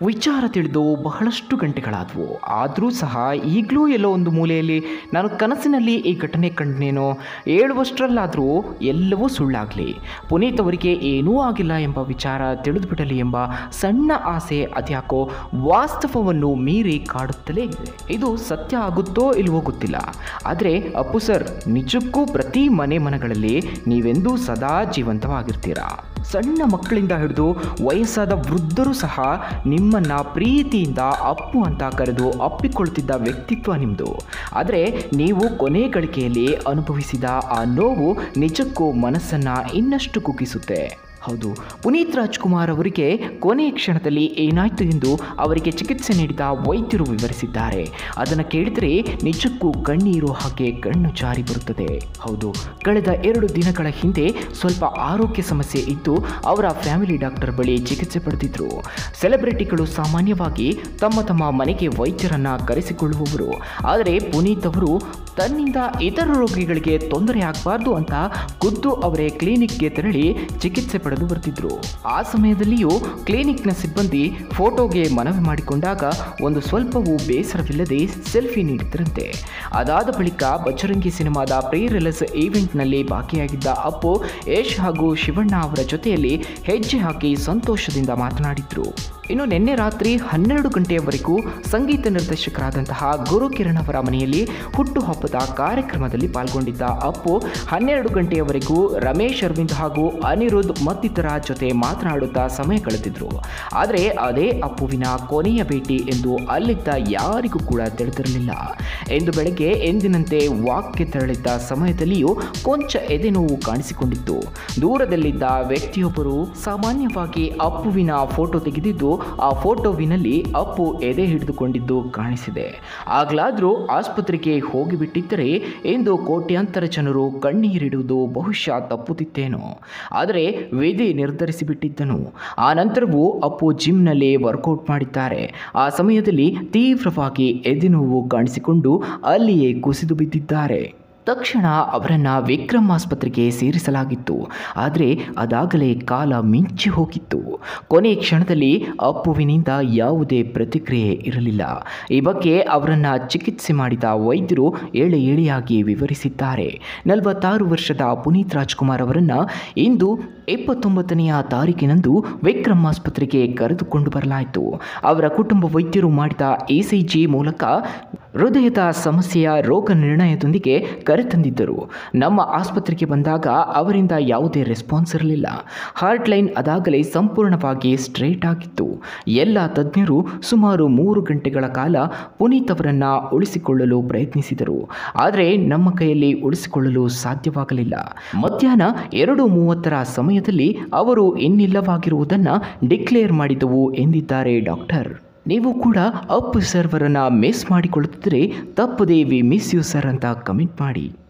ವಿಚಾರ ತಿಳಿದು ಬಹಳಷ್ಟು ಗಂಟೆಗಳಾದವು ಆದರೂ ಸಹ ಈಗಲೂ ಎಲ್ಲೋ ಒಂದು ಮೂಲೆಯಲ್ಲಿ ನಾನು ಕನಸಿನಲ್ಲಿ ಈ ಘಟನೆ ಕಂಡನೇನೋ ಹೇಳುವಷ್ಟರಲ್ಲಾದರೂ ಎಲ್ಲವೂ ಸುಳ್ಳಾಗಲಿ ಪುನೀತ್ ಅವರಿಗೆ ಏನೂ ಆಗಿಲ್ಲ ಎಂಬ ವಿಚಾರ ತಿಳಿದುಬಿಡಲಿ ಎಂಬ ಸಣ್ಣ ಆಸೆ ಅದ್ಯಾಕೋ ವಾಸ್ತವವನ್ನು ಮೀರಿ ಕಾಡುತ್ತಲೇ ಇದೆ ಇದು ಸತ್ಯ ಆಗುತ್ತೋ ಇಲ್ವೋ ಗೊತ್ತಿಲ್ಲ ಆದರೆ ಅಪ್ಪು ಸರ್ ನಿಜಕ್ಕೂ ಪ್ರತಿ ಮನೆ ಮನಗಳಲ್ಲಿ ನೀವೆಂದೂ ಸದಾ ಜೀವಂತವಾಗಿರ್ತೀರಾ ಸಣ್ಣ ಮಕ್ಕಳಿಂದ ಹಿಡಿದು ವಯಸ್ಸಾದ ವೃದ್ಧರು ಸಹ ನಿಮ್ಮನ್ನು ಪ್ರೀತಿಯಿಂದ ಅಪ್ಪು ಅಂತ ಕರೆದು ಅಪ್ಪಿಕೊಳ್ತಿದ್ದ ವ್ಯಕ್ತಿತ್ವ ನಿಮ್ಮದು ಆದರೆ ನೀವು ಕೊನೆ ಗಳಿಕೆಯಲ್ಲಿ ಅನುಭವಿಸಿದ ಆ ನೋವು ನಿಜಕ್ಕೂ ಮನಸ್ಸನ್ನು ಇನ್ನಷ್ಟು ಕುಗ್ಗಿಸುತ್ತೆ ಹೌದು ಪುನೀತ್ ರಾಜ್ಕುಮಾರ್ ಅವರಿಗೆ ಕೊನೆಯ ಕ್ಷಣದಲ್ಲಿ ಏನಾಯಿತು ಎಂದು ಅವರಿಗೆ ಚಿಕಿತ್ಸೆ ನೀಡಿದ ವೈದ್ಯರು ವಿವರಿಸಿದ್ದಾರೆ ಅದನ್ನು ಕೇಳಿದರೆ ನಿಜಕ್ಕೂ ಕಣ್ಣೀರು ಹಾಗೆ ಕಣ್ಣು ಜಾರಿ ಬರುತ್ತದೆ ಹೌದು ಕಳೆದ ಎರಡು ದಿನಗಳ ಹಿಂದೆ ಸ್ವಲ್ಪ ಆರೋಗ್ಯ ಸಮಸ್ಯೆ ಇದ್ದು ಅವರ ಫ್ಯಾಮಿಲಿ ಡಾಕ್ಟರ್ ಬಳಿ ಚಿಕಿತ್ಸೆ ಪಡೆದಿದ್ರು ಸೆಲೆಬ್ರಿಟಿಗಳು ಸಾಮಾನ್ಯವಾಗಿ ತಮ್ಮ ತಮ್ಮ ಮನೆಗೆ ವೈದ್ಯರನ್ನ ಕರೆಸಿಕೊಳ್ಳುವವರು ಆದರೆ ಪುನೀತ್ ಅವರು ತನ್ನಿಂದ ಇತರ ರೋಗಿಗಳಿಗೆ ತೊಂದರೆ ಆಗಬಾರ್ದು ಅಂತ ಖುದ್ದು ಅವರೇ ಕ್ಲಿನಿಕ್ಗೆ ತೆರಳಿ ಚಿಕಿತ್ಸೆ ಪಡೆದು ಬರ್ತಿದ್ರು ಆ ಸಮಯದಲ್ಲಿಯೂ ಕ್ಲಿನಿಕ್ನ ಸಿಬ್ಬಂದಿ ಫೋಟೋಗೆ ಮನವಿ ಮಾಡಿಕೊಂಡಾಗ ಒಂದು ಸ್ವಲ್ಪವೂ ಬೇಸರವಿಲ್ಲದೆ ಸೆಲ್ಫಿ ನೀಡಿದ್ರಂತೆ ಅದಾದ ಬಳಿಕ ಬಜರಂಗಿ ಸಿನಿಮಾದ ಪ್ರೀ ರಿಲೀಸ್ ಈವೆಂಟ್ನಲ್ಲಿ ಭಾಗಿಯಾಗಿದ್ದ ಅಪ್ಪು ಯಶ್ ಹಾಗೂ ಶಿವಣ್ಣ ಅವರ ಜೊತೆಯಲ್ಲಿ ಹೆಜ್ಜೆ ಹಾಕಿ ಸಂತೋಷದಿಂದ ಮಾತನಾಡಿದ್ರು ಇನ್ನು ನಿನ್ನೆ ರಾತ್ರಿ ಹನ್ನೆರಡು ಗಂಟೆಯವರೆಗೂ ಸಂಗೀತ ನಿರ್ದೇಶಕರಾದಂತಹ ಗುರು ಕಿರಣ್ ಅವರ ಮನೆಯಲ್ಲಿ ಹುಟ್ಟುಹಬ್ಬದ ಕಾರ್ಯಕ್ರಮದಲ್ಲಿ ಪಾಲ್ಗೊಂಡಿದ್ದ ಅಪ್ಪು ಹನ್ನೆರಡು ಗಂಟೆಯವರೆಗೂ ರಮೇಶ್ ಅರವಿಂದ್ ಹಾಗೂ ಅನಿರುದ್ಧ್ ಮತ್ತಿತರ ಜೊತೆ ಮಾತನಾಡುತ್ತಾ ಸಮಯ ಕಳೆದಿದ್ರು ಆದರೆ ಅದೇ ಅಪ್ಪುವಿನ ಕೊನೆಯ ಭೇಟಿ ಎಂದು ಅಲ್ಲಿದ್ದ ಯಾರಿಗೂ ಕೂಡ ತಿಳಿದಿರಲಿಲ್ಲ ಎಂದು ಬೆಳಗ್ಗೆ ಎಂದಿನಂತೆ ವಾಕ್ಗೆ ತೆರಳಿದ್ದ ಸಮಯದಲ್ಲಿಯೂ ಕೊಂಚ ಎದೆನೋವು ಕಾಣಿಸಿಕೊಂಡಿತ್ತು ದೂರದಲ್ಲಿದ್ದ ವ್ಯಕ್ತಿಯೊಬ್ಬರು ಸಾಮಾನ್ಯವಾಗಿ ಅಪ್ಪುವಿನ ಫೋಟೋ ತೆಗೆದಿದ್ದು ಆ ಫೋಟೋವಿನಲ್ಲಿ ಅಪ್ಪು ಎದೆ ಹಿಡಿದುಕೊಂಡಿದ್ದು ಕಾಣಿಸಿದೆ ಆಗ್ಲಾದ್ರೂ ಆಸ್ಪತ್ರೆಗೆ ಹೋಗಿಬಿಟ್ಟಿದ್ದರೆ ಎಂದು ಕೋಟ್ಯಾಂತರ ಜನರು ಕಣ್ಣೀರಿಡುವುದು ಬಹುಶಃ ತಪ್ಪುತ್ತಿತ್ತೇನೋ ಆದರೆ ವಿಧಿ ನಿರ್ಧರಿಸಿಬಿಟ್ಟಿದ್ದನು ಆ ನಂತರವೂ ಅಪ್ಪು ಜಿಮ್ನಲ್ಲಿ ವರ್ಕೌಟ್ ಮಾಡಿದ್ದಾರೆ ಆ ಸಮಯದಲ್ಲಿ ತೀವ್ರವಾಗಿ ಎದೆನೋವು ಕಾಣಿಸಿಕೊಂಡು ಅಲ್ಲಿಯೇ ಕುಸಿದು ಬಿದ್ದಿದ್ದಾರೆ ತಕ್ಷಣ ಅವರನ್ನು ವಿಕ್ರಮ್ ಆಸ್ಪತ್ರೆಗೆ ಸೇರಿಸಲಾಗಿತ್ತು ಆದರೆ ಅದಾಗಲೇ ಕಾಲ ಮಿಂಚಿ ಹೋಗಿತ್ತು ಕೊನೆಯ ಕ್ಷಣದಲ್ಲಿ ಅಪ್ಪುವಿನಿಂದ ಯಾವುದೇ ಪ್ರತಿಕ್ರಿಯೆ ಇರಲಿಲ್ಲ ಈ ಬಗ್ಗೆ ಅವರನ್ನು ಚಿಕಿತ್ಸೆ ಮಾಡಿದ ವೈದ್ಯರು ಏಳೆ ಏಳೆಯಾಗಿ ವಿವರಿಸಿದ್ದಾರೆ ನಲವತ್ತಾರು ವರ್ಷದ ಪುನೀತ್ ರಾಜ್ಕುಮಾರ್ ಅವರನ್ನು ಇಂದು ಇಪ್ಪತ್ತೊಂಬತ್ತನೆಯ ತಾರೀಕಿನಂದು ವಿಕ್ರಮ್ ಆಸ್ಪತ್ರೆಗೆ ಕರೆದುಕೊಂಡು ಬರಲಾಯಿತು ಅವರ ಕುಟುಂಬ ವೈದ್ಯರು ಮಾಡಿದ ಇ ಸಿ ಜಿ ಮೂಲಕ ಹೃದಯದ ಸಮಸ್ಯೆಯ ರೋಗ ನಿರ್ಣಯದೊಂದಿಗೆ ಕರೆತಂದಿದ್ದರು ನಮ್ಮ ಆಸ್ಪತ್ರೆಗೆ ಬಂದಾಗ ಅವರಿಂದ ಯಾವುದೇ ರೆಸ್ಪಾನ್ಸ್ ಇರಲಿಲ್ಲ ಹಾರ್ಟ್ ಲೈನ್ ಅದಾಗಲೇ ಸಂಪೂರ್ಣವಾಗಿ ಸ್ಟ್ರೇಟ್ ಆಗಿತ್ತು ಎಲ್ಲ ತಜ್ಞರು ಸುಮಾರು ಮೂರು ಗಂಟೆಗಳ ಕಾಲ ಪುನೀತ್ ಅವರನ್ನು ಉಳಿಸಿಕೊಳ್ಳಲು ಪ್ರಯತ್ನಿಸಿದರು ಆದರೆ ನಮ್ಮ ಕೈಯಲ್ಲಿ ಉಳಿಸಿಕೊಳ್ಳಲು ಸಾಧ್ಯವಾಗಲಿಲ್ಲ ಮಧ್ಯಾಹ್ನ ಎರಡು ಮೂವತ್ತರ ಸಮಯದಲ್ಲಿ ಅವರು ಇನ್ನಿಲ್ಲವಾಗಿರುವುದನ್ನು ಡಿಕ್ಲೇರ್ ಮಾಡಿದವು ಎಂದಿದ್ದಾರೆ ಡಾಕ್ಟರ್ ನೀವು ಕೂಡ ಅಪ್ ಸರ್ವರನ್ನು ಮಿಸ್ ಮಾಡಿಕೊಳ್ಳುತ್ತಿದ್ದರೆ ತಪ್ಪದೇ ವಿ ಮಿಸ್ ಯು ಸರ್ ಅಂತ ಕಮೆಂಟ್ ಮಾಡಿ